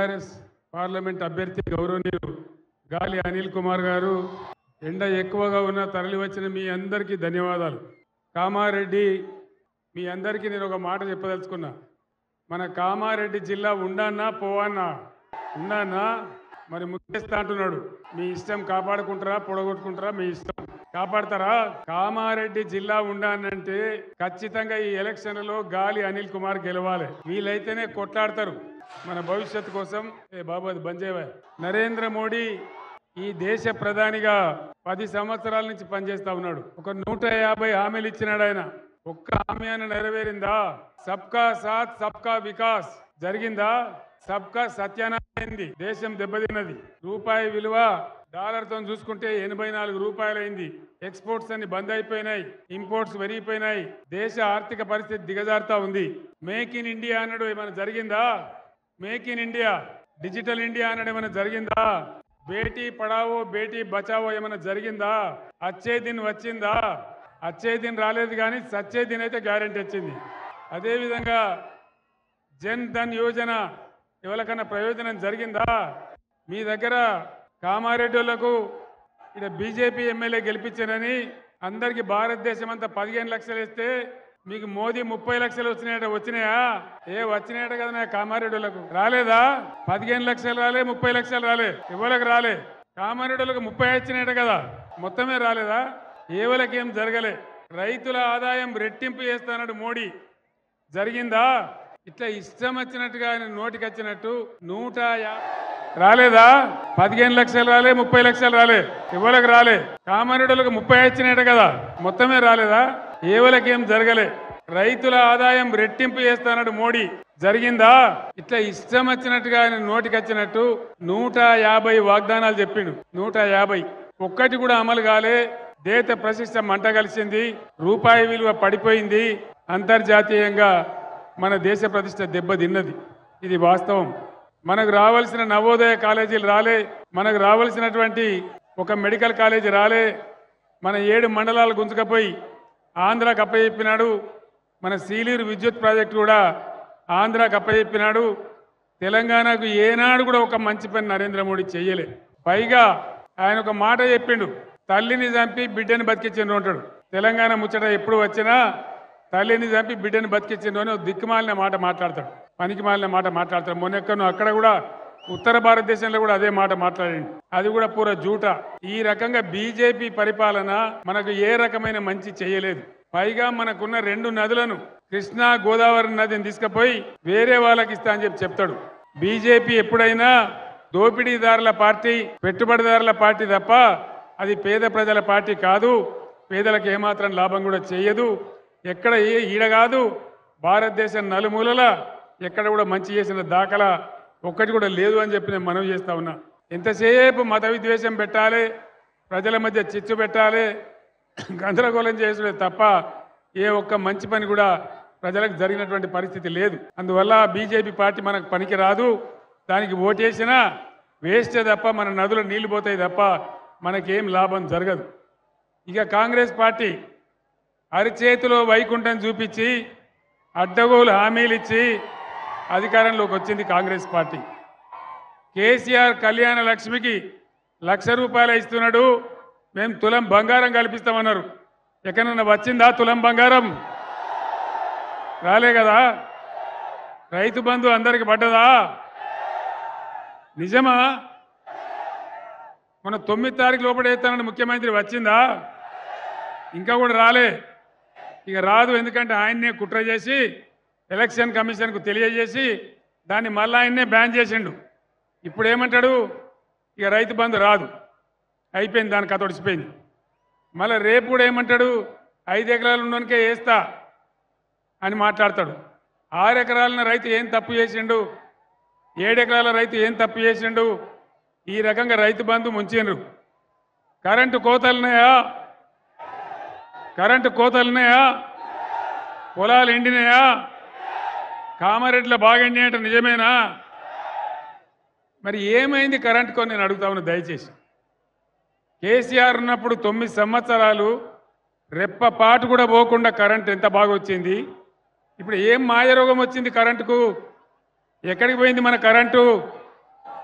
BRS parliament అభ్యర్థి గౌరవనీయులు గాలి అనిల్ కుమార్ గారు ఎండ ఎక్కువగా ఉన్న తరలి వచ్చిన మీ అందరికీ ధన్యవాదాలు కామారెడ్డి మీ అందరికీ నేను ఒక మాట చెప్పదలుచుకున్నా మన కామారెడ్డి జిల్లా ఉండన్నా పోవన్నా ఉన్నానా మరి ముఖ్యస్థ అంటున్నాడు మీ ఇష్టం కాపాడుకుంటారా పొడగొట్టుకుంటారా మీ ఇష్టం కాపాడతారా కామారెడ్డి జిల్లా ఉండానంటే ఖచ్చితంగా ఈ ఎలక్షన్లలో గాలి అనిల్ కుమార్ గెలవాలి వీలైతేనే కొట్లాడతారు మన భవిష్యత్తు కోసం ఏ బాబు అది బంద్ చేయవా నరేంద్ర మోడీ ఈ దేశ ప్రధానిగా పది సంవత్సరాల నుంచి పనిచేస్తా ఉన్నాడు ఒక నూట యాభై హామీలు ఇచ్చినాడు ఆయన ఒక్క హామీ అని నెరవేరిందా సబ్కా సాత్ సబ్కా వికాస్ జరిగిందా సబ్కా సత్యానాయింది దేశం దెబ్బతిన్నది రూపాయి విలువ డాలర్ తో చూసుకుంటే ఎనభై నాలుగు రూపాయలైంది ఎక్స్పోర్ట్స్ అన్ని బంద్ అయిపోయినాయి ఇంపోర్ట్స్ పెరిగిపోయినాయి దేశ ఆర్థిక పరిస్థితి దిగజారుతా ఉంది మేక్ ఇన్ ఇండియా అన్నడు ఏమైనా జరిగిందా make in India digital India అనడం ఏమైనా జరిగిందా బేటీ పడావో బేటీ బచావో ఏమైనా జరిగిందా అచ్చే దిన్ వచ్చిందా అచ్చే దిన్ రాలేదు కానీ సచ్చే దిన్ అయితే గ్యారెంటీ వచ్చింది అదేవిధంగా జన్ ధన్ యోజన ఎవరికన్నా ప్రయోజనం జరిగిందా మీ దగ్గర కామారెడ్డి వాళ్ళకు ఇక్కడ బీజేపీ ఎమ్మెల్యే గెలిపించారని అందరికి భారతదేశం అంతా పదిహేను లక్షలు ఇస్తే మీకు మోదీ ముప్పై లక్షలు వచ్చినాయట వచ్చినాయా ఏ వచ్చినాయట కదా నా కామారెడ్డి వాళ్ళకు రాలేదా పదిహేను లక్షలు రాలే ముప్పై లక్షలు రాలే ఎవరికి రాలే కామారెడ్డి వాళ్ళకు ముప్పై వచ్చినాయట కదా మొత్తమే రాలేదా ఏవలకి ఏం జరగలే రైతుల ఆదాయం రెట్టింపు చేస్తానడు మోడీ జరిగిందా ఇట్లా ఇష్టం వచ్చినట్టుగా ఆయన నోటికి వచ్చినట్టు నూట యా- రాలేదా పదిహేను లక్షలు రాలే ముప్పై లక్షలు రాలే ఎవరికి రాలే కామారెడ్డులకు ముప్పై వచ్చినాయట కదా మొత్తమే రాలేదా ఏవలకి ఏం జరగలే రైతుల ఆదాయం రెట్టింపు చేస్తానడు మోడీ జరిగిందా ఇట్లా ఇష్టం వచ్చినట్టుగా ఆయన నోటికి వచ్చినట్టు నూట యాభై వాగ్దానాలు చెప్పిండు నూట యాభై ఒక్కటి కూడా అమలు కాలే దేశ ప్రశిష్ట మంట కలిసింది రూపాయి విలువ పడిపోయింది అంతర్జాతీయంగా మన దేశ ప్రతిష్ట దెబ్బతిన్నది ఇది వాస్తవం మనకు రావాల్సిన నవోదయ కాలేజీలు రాలే మనకు రావాల్సినటువంటి ఒక మెడికల్ కాలేజీ రాలే మన ఏడు మండలాలు గుంజుకపోయి ఆంధ్రాకి అప్పచెప్పినాడు మన సీలీరు విద్యుత్ ప్రాజెక్టు కూడా ఆంధ్రాకి అప్పచెప్పినాడు తెలంగాణకు ఏనాడు కూడా ఒక మంచి పని నరేంద్ర మోడీ చెయ్యలే పైగా ఆయన ఒక మాట చెప్పిండు తల్లిని చంపి బిడ్డని బతికించిండు అంటాడు తెలంగాణ ముచ్చట ఎప్పుడు వచ్చినా తల్లిని చంపి బిడ్డని బతికించిండు అని ఒక దిక్కుమాలిన మాట మాట్లాడతాడు పనికి మాలిన మాట మాట్లాడతాడు మొన్నెక్కను అక్కడ కూడా ఉత్తర భారతదేశంలో కూడా అదే మాట మాట్లాడిండు అది కూడా పూర జూట ఈ రకంగా బీజేపీ పరిపాలన మనకు ఏ రకమైన మంచి చేయలేదు పైగా మనకున్న రెండు నదులను కృష్ణా గోదావరి నదిని తీసుకుపోయి వేరే వాళ్ళకి ఇస్తా అని చెప్పి చెప్తాడు బీజేపీ ఎప్పుడైనా దోపిడీదారుల పార్టీ పెట్టుబడిదారుల పార్టీ తప్ప అది పేద ప్రజల పార్టీ కాదు పేదలకు ఏమాత్రం లాభం కూడా చేయదు ఎక్కడ ఏ ఈడ కాదు భారతదేశం నలుమూలల ఎక్కడ కూడా మంచి చేసిన దాఖలా ఒక్కటి కూడా లేదు అని చెప్పి నేను మనవి చేస్తా ఉన్నా ఎంతసేపు మత విద్వేషం పెట్టాలి ప్రజల మధ్య చిచ్చు పెట్టాలి గందరగోళం చేసుడే తప్ప ఏ ఒక్క మంచి పని కూడా ప్రజలకు జరిగినటువంటి పరిస్థితి లేదు అందువల్ల బీజేపీ పార్టీ మనకు పనికి రాదు దానికి ఓటేసినా వేస్టే తప్ప మన నదులు నీళ్లు పోతాయి తప్ప మనకేం లాభం జరగదు ఇక కాంగ్రెస్ పార్టీ అరిచేతిలో వైకుంఠం చూపించి అడ్డగోలు హామీలు ఇచ్చి అధికారంలోకి వచ్చింది కాంగ్రెస్ పార్టీ కేసీఆర్ కళ్యాణ లక్ష్మికి లక్ష రూపాయలు ఇస్తున్నాడు మేము తులం బంగారం కల్పిస్తామన్నారు ఎక్కడన్నా వచ్చిందా తులం బంగారం రాలే కదా రైతు బంధు అందరికి పడ్డదా నిజమా మన తొమ్మిది తారీఖు లోపల వేస్తానని ముఖ్యమంత్రి వచ్చిందా ఇంకా కూడా రాలే ఇక రాదు ఎందుకంటే ఆయన్నే కుట్ర చేసి ఎలక్షన్ కమిషన్కు తెలియజేసి దాన్ని మళ్ళీ ఆయన్నే బ్యాన్ చేసిండు ఇప్పుడు ఏమంటాడు ఇక రైతు బంధు రాదు అయిపోయింది దాని కథ ఒడిచిపోయింది మళ్ళీ రేపు కూడా ఏమంటాడు ఐదు ఎకరాలు ఉన్నోనికే వేస్తా అని మాట్లాడతాడు ఆరు ఎకరాల రైతు ఏం తప్పు చేసిండు ఏడు ఎకరాల రైతు ఏం తప్పు చేసిండు ఈ రకంగా రైతు బంధు ముంచిండ్రు కరెంటు కోతలున్నాయా కరెంటు కోతలున్నాయా పొలాలు ఎండినాయా కామారెడ్డిలో బాగా ఎండినట్టు నిజమేనా మరి ఏమైంది కరెంట్ కొని నేను అడుగుతా ఉన్నా దయచేసి కేసీఆర్ ఉన్నప్పుడు తొమ్మిది సంవత్సరాలు రెప్పపాటు కూడా పోకుండా కరెంట్ ఎంత బాగా వచ్చింది ఇప్పుడు ఏం మాయరోగం వచ్చింది కరెంటుకు ఎక్కడికి పోయింది మన కరెంటు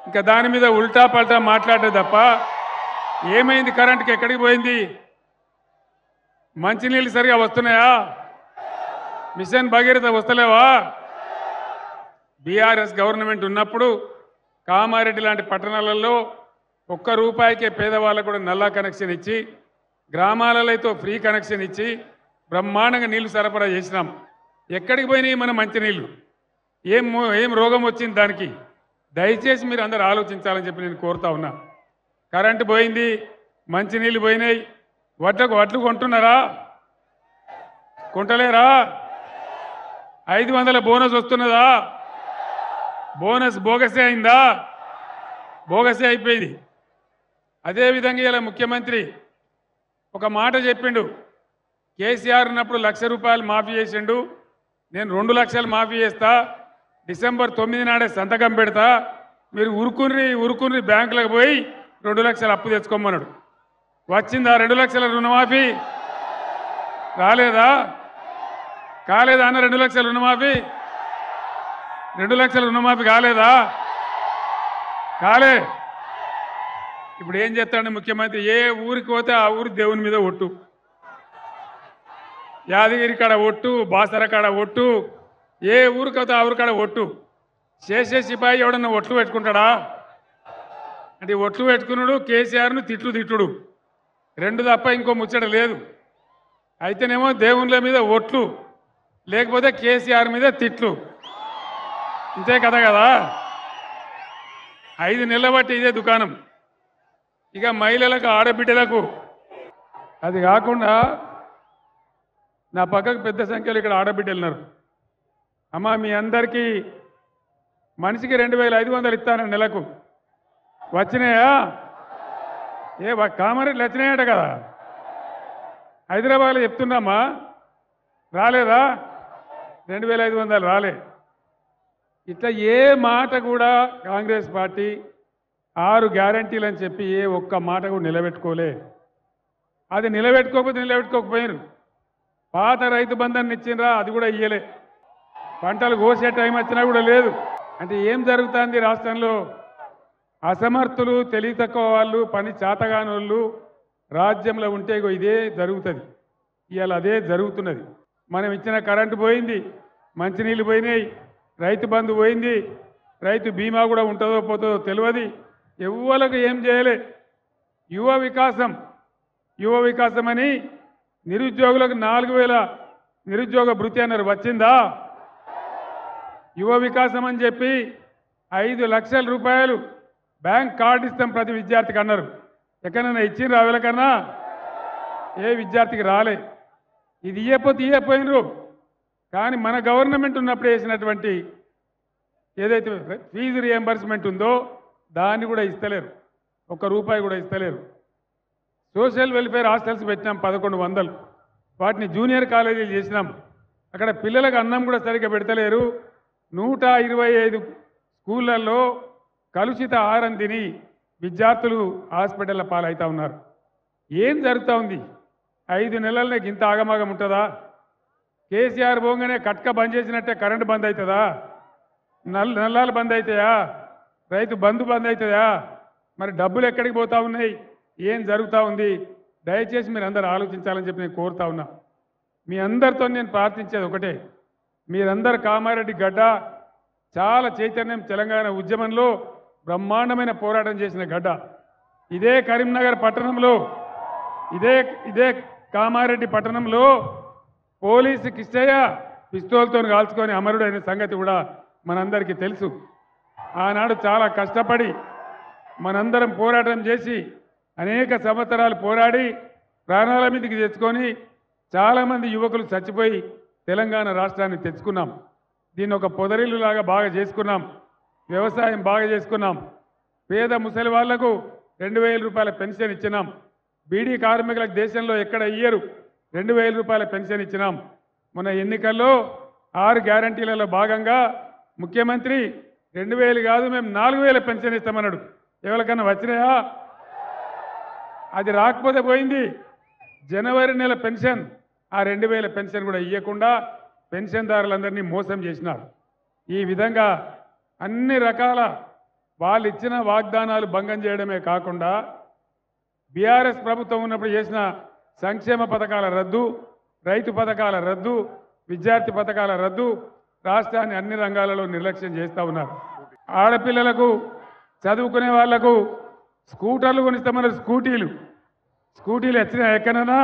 ఇంకా దాని మీద ఉల్టా పల్టా మాట్లాడే తప్ప ఏమైంది కరెంట్కి ఎక్కడికి పోయింది మంచినీళ్ళు సరిగా వస్తున్నాయా మిషన్ భగీరథ వస్తలేవా బీఆర్ఎస్ గవర్నమెంట్ ఉన్నప్పుడు కామారెడ్డి లాంటి పట్టణాలలో ఒక్క రూపాయికే పేదవాళ్ళకు కూడా నల్లా కనెక్షన్ ఇచ్చి గ్రామాలలో అయితే ఫ్రీ కనెక్షన్ ఇచ్చి బ్రహ్మాండంగా నీళ్లు సరఫరా చేసినాం ఎక్కడికి పోయినాయి మన మంచినీళ్ళు ఏం మో- ఏం రోగం వచ్చింది దానికి దయచేసి మీరు అందరు ఆలోచించాలని చెప్పి నేను కోరుతా ఉన్నా కరెంటు పోయింది మంచినీళ్ళు పోయినాయి వడ్లకు వడ్లు కొంటున్నారా కొంటలేరా ఐదు వందల బోనస్ వస్తున్నదా బోనస్ బోగసే అయిందా బోగసే అయిపోయింది అదేవిధంగా ఇలా ముఖ్యమంత్రి ఒక మాట చెప్పిండు కేసీఆర్ ఉన్నప్పుడు లక్ష రూపాయలు మాఫీ చేసిండు నేను రెండు లక్షలు మాఫీ చేస్తా డిసెంబర్ తొమ్మిది నాడే సంతకం పెడతా మీరు ఉరుకుని ఉరుకుని బ్యాంకులకు పోయి రెండు లక్షలు అప్పు తెచ్చుకోమన్నాడు వచ్చిందా రెండు లక్షల రుణమాఫీ రాలేదా కాలేదా అన్న రెండు లక్షల రుణమాఫీ రెండు లక్షల రుణమాఫీ కాలేదా కాలే ఇప్పుడు ఏం చేస్తాడు ముఖ్యమంత్రి ఏ ఊరికి పోతే ఆ ఊరి దేవుని మీద ఒట్టు యాదగిరి కాడ ఒట్టు బాసర కాడ ఒట్టు ఏ ఊరికి పోతే ఆ ఊరి కాడ ఒట్టు చేసే సిపాయి ఎవడన్నా ఒట్లు పెట్టుకుంటాడా అంటే ఈ ఒట్లు పెట్టుకున్నాడు కేసీఆర్ను తిట్లు తిట్టుడు రెండు తప్ప ఇంకో ముచ్చట లేదు అయితేనేమో దేవుళ్ళ మీద ఒట్లు లేకపోతే కేసీఆర్ మీద తిట్లు ఇంతే కదా కదా ఐదు నెలల బట్టి ఇదే దుకాణం ఇక మహిళలకు ఆడబిడ్డలకు అది కాకుండా నా పక్కకు పెద్ద సంఖ్యలో ఇక్కడ ఆడబిడ్డలు ఉన్నారు అమ్మ మీ అందరికీ మనిషికి రెండు వేల ఐదు వందలు ఇస్తాను నెలకు వచ్చినాయా ఏ వా- కామారెడ్డి వచ్చినాయట కదా హైదరాబాద్లో చెప్తున్నామా రాలేదా రెండు వేల ఐదు వందలు రాలే ఇట్లా ఏ మాట కూడా కాంగ్రెస్ పార్టీ ఆరు గ్యారంటీలు అని చెప్పి ఏ ఒక్క మాట కూడా నిలబెట్టుకోలే అది నిలబెట్టుకోకపోతే నిలబెట్టుకోకపోయారు పాత రైతు బంధాన్ని ఇచ్చిండ్రా అది కూడా ఇయ్యలే పంటలు కోసే టైం వచ్చినా కూడా లేదు అంటే ఏం జరుగుతుంది రాష్ట్రంలో అసమర్థులు తెలివి తక్కువ వాళ్ళు పని చేతగాని వాళ్ళు రాజ్యంలో ఉంటే ఇగో ఇదే జరుగుతుంది ఇవాళ అదే జరుగుతున్నది మనం ఇచ్చిన కరెంటు పోయింది మంచినీళ్ళు పోయినాయి రైతు బంధు పోయింది రైతు బీమా కూడా ఉంటుందో పోతుందో తెలియదు ఎవ్వలకు ఏం చేయలే యువ వికాసం యువ వికాసం అని నిరుద్యోగులకు నాలుగు వేల నిరుద్యోగ భృతి అన్నారు వచ్చిందా యువ వికాసం అని చెప్పి ఐదు లక్షల రూపాయలు బ్యాంక్ కార్డు ఇస్తాం ప్రతి విద్యార్థికి అన్నారు ఎక్కడైనా ఇచ్చిండ్రు ఎవరికన్నా ఏ విద్యార్థికి రాలే ఇది ఇయ్యపోతే ఇయ్యపోయినరు కానీ మన గవర్నమెంట్ ఉన్నప్పుడు వేసినటువంటి ఏదైతే ఫీజు రియంబర్స్మెంట్ ఉందో దాన్ని కూడా ఇస్తలేరు ఒక్క రూపాయి కూడా ఇస్తలేరు సోషల్ వెల్ఫేర్ హాస్టల్స్ పెట్టినాం పదకొండు వందలు వాటిని జూనియర్ కాలేజీలు చేసినాం అక్కడ పిల్లలకు అన్నం కూడా సరిగ్గా పెడతలేరు నూట ఇరవై ఐదు స్కూళ్ళల్లో కలుషిత ఆహారం తిని విద్యార్థులు హాస్పిటల్ల పాలవుతా ఉన్నారు ఏం జరుగుతూ ఉంది ఐదు నెలలనే ఇంత ఆగమాగం ఉంటుందా కేసీఆర్ పోగానే కట్క బంద్ చేసినట్టే కరెంటు బంద్ అవుతుందా నల్ నల్లాలు బంద్ అవుతాయా రైతు బంధు బంద్ అవుతుందా మరి డబ్బులు ఎక్కడికి పోతా ఉన్నాయి ఏం జరుగుతూ ఉంది దయచేసి మీరు అందరు ఆలోచించాలని చెప్పి నేను కోరుతా ఉన్నా మీ అందరితో నేను ప్రార్థించేది ఒకటే మీరందరు కామారెడ్డి గడ్డ చాలా చైతన్యం తెలంగాణ ఉద్యమంలో బ్రహ్మాండమైన పోరాటం చేసిన గడ్డ ఇదే కరీంనగర్ పట్టణంలో ఇదే ఇదే కామారెడ్డి పట్టణంలో పోలీసు కిష్టయ్య పిస్తోల్తో కాల్చుకొని అమరుడైన సంగతి కూడా మనందరికీ తెలుసు ఆనాడు చాలా కష్టపడి మనందరం పోరాటం చేసి అనేక సంవత్సరాలు పోరాడి ప్రాణాల మీదకి తెచ్చుకొని చాలామంది యువకులు చచ్చిపోయి తెలంగాణ రాష్ట్రాన్ని తెచ్చుకున్నాం దీన్ని ఒక పొదరిల్లులాగా బాగా చేసుకున్నాం వ్యవసాయం బాగా చేసుకున్నాం పేద ముసలి వాళ్లకు రెండు వేల రూపాయల పెన్షన్ ఇచ్చినాం బీడీ కార్మికులకు దేశంలో ఎక్కడ ఇయ్యరు రెండు వేల రూపాయల పెన్షన్ ఇచ్చినాం మొన్న ఎన్నికల్లో ఆరు గ్యారంటీలలో భాగంగా ముఖ్యమంత్రి రెండు వేలు కాదు మేము నాలుగు వేల పెన్షన్ ఇస్తామన్నాడు ఎవరికన్నా వచ్చినాయా అది రాకపోతే పోయింది జనవరి నెల పెన్షన్ ఆ రెండు వేల పెన్షన్ కూడా ఇవ్వకుండా పెన్షన్దారులందరినీ మోసం చేసినారు ఈ విధంగా అన్ని రకాల వాళ్ళు ఇచ్చిన వాగ్దానాలు భంగం చేయడమే కాకుండా బీఆర్ఎస్ ప్రభుత్వం ఉన్నప్పుడు చేసిన సంక్షేమ పథకాల రద్దు రైతు పథకాల రద్దు విద్యార్థి పథకాల రద్దు రాష్ట్రాన్ని అన్ని రంగాలలో నిర్లక్ష్యం చేస్తూ ఉన్నారు ఆడపిల్లలకు చదువుకునే వాళ్లకు స్కూటర్లు కొనిస్తామన్నారు స్కూటీలు స్కూటీలు వచ్చినా ఎక్కడన్నా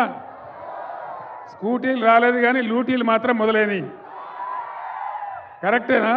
స్కూటీలు రాలేదు కానీ లూటీలు మాత్రం మొదలైనవి కరెక్టేనా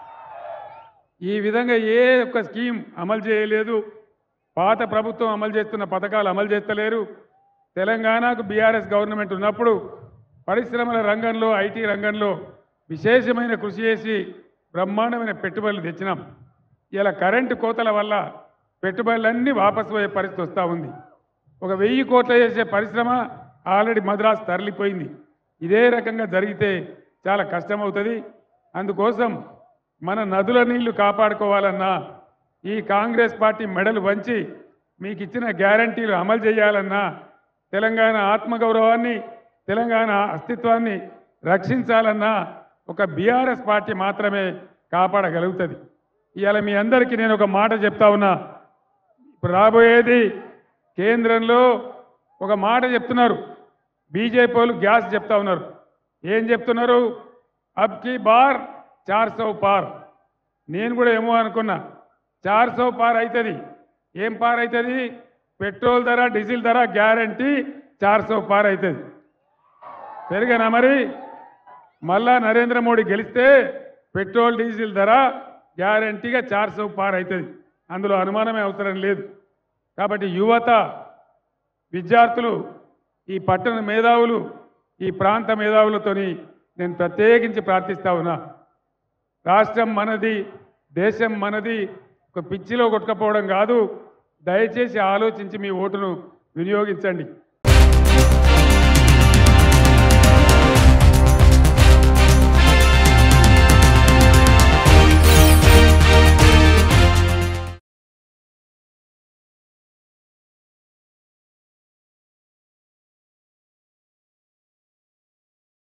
ఈ విధంగా ఏ ఒక్క స్కీమ్ అమలు చేయలేదు పాత ప్రభుత్వం అమలు చేస్తున్న పథకాలు అమలు చేస్తలేరు తెలంగాణకు బీఆర్ఎస్ గవర్నమెంట్ ఉన్నప్పుడు పరిశ్రమల రంగంలో ఐటీ రంగంలో విశేషమైన కృషి చేసి బ్రహ్మాండమైన పెట్టుబడులు తెచ్చినాం ఇలా కరెంటు కోతల వల్ల పెట్టుబడులన్నీ వాపసు పోయే పరిస్థితి వస్తూ ఉంది ఒక వెయ్యి కోట్ల చేసే పరిశ్రమ ఆల్రెడీ మద్రాసు తరలిపోయింది ఇదే రకంగా జరిగితే చాలా కష్టమవుతుంది అందుకోసం మన నదుల నీళ్లు కాపాడుకోవాలన్నా ఈ కాంగ్రెస్ పార్టీ మెడలు వంచి మీకు ఇచ్చిన గ్యారంటీలు అమలు చేయాలన్నా తెలంగాణ ఆత్మగౌరవాన్ని తెలంగాణ అస్తిత్వాన్ని రక్షించాలన్నా ఒక బీఆర్ఎస్ పార్టీ మాత్రమే కాపాడగలుగుతుంది ఇవాళ మీ అందరికీ నేను ఒక మాట చెప్తా ఉన్నా ఇప్పుడు రాబోయేది కేంద్రంలో ఒక మాట చెప్తున్నారు బీజేపీ వాళ్ళు గ్యాస్ చెప్తా ఉన్నారు ఏం చెప్తున్నారు అబ్ కీ బార్ చార్ సౌ పార్ నేను కూడా ఏమో అనుకున్నా చార్ సౌ పార్ అవుతుంది ఏం పార్ అవుతుంది పెట్రోల్ ధర డీజిల్ ధర గ్యారంటీ చార్ సౌ పార్ అవుతుంది పెరిగానా మరి మళ్ళా నరేంద్ర మోడీ గెలిస్తే పెట్రోల్ డీజిల్ ధర గ్యారంటీగా చార్ సౌ పార్ అవుతుంది అందులో అనుమానమే అవసరం లేదు కాబట్టి యువత విద్యార్థులు ఈ పట్టణ మేధావులు ఈ ప్రాంత మేధావులతోని నేను ప్రత్యేకించి ప్రార్థిస్తా ఉన్నా రాష్ట్రం మనది దేశం మనది ఒక పిచ్చిలో కొట్టుకపోవడం కాదు దయచేసి ఆలోచించి మీ ఓటును వినియోగించండి